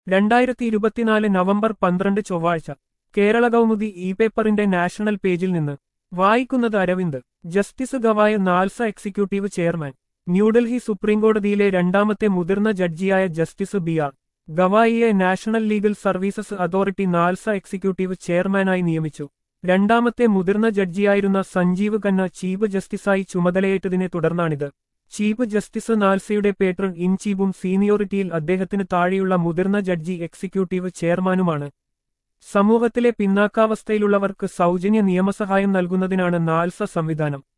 രണ്ടായിരത്തി ഇരുപത്തിനാല് നവംബർ പന്ത്രണ്ട് ചൊവ്വാഴ്ച കേരള കൗമുദി ഇ പേപ്പറിന്റെ നാഷണൽ പേജിൽ നിന്ന് വായിക്കുന്നത് Aravind justice Gavai NALSA executive chairman New Delhi സുപ്രീംകോടതിയിലെ രണ്ടാമത്തെ മുതിർന്ന ജഡ്ജിയായ ജസ്റ്റിസ് ബി ആർ ഗവായിയെ national legal services authority NALSA executive ചെയർമാനായി നിയമിച്ചു രണ്ടാമത്തെ മുതിർന്ന ജഡ്ജിയായിരുന്ന സഞ്ജീവ് ഖന്ന ചീഫ് ജസ്റ്റിസായി ചുമതലയേറ്റതിനെ തുടർന്നാണിത് ചീഫ് ജസ്റ്റിസ് നാൽസയുടെ പേട്രൺ ഇൻ ചീഫും സീനിയോറിറ്റിയിൽ അദ്ദേഹത്തിന് താഴെയുള്ള മുതിർന്ന ജഡ്ജി എക്സിക്യൂട്ടീവ് ചെയർമാനുമാണ് സമൂഹത്തിലെ പിന്നാക്കാവസ്ഥയിലുള്ളവർക്ക് സൗജന്യ നിയമസഹായം നൽകുന്നതിനാണ് നാൽസ സംവിധാനം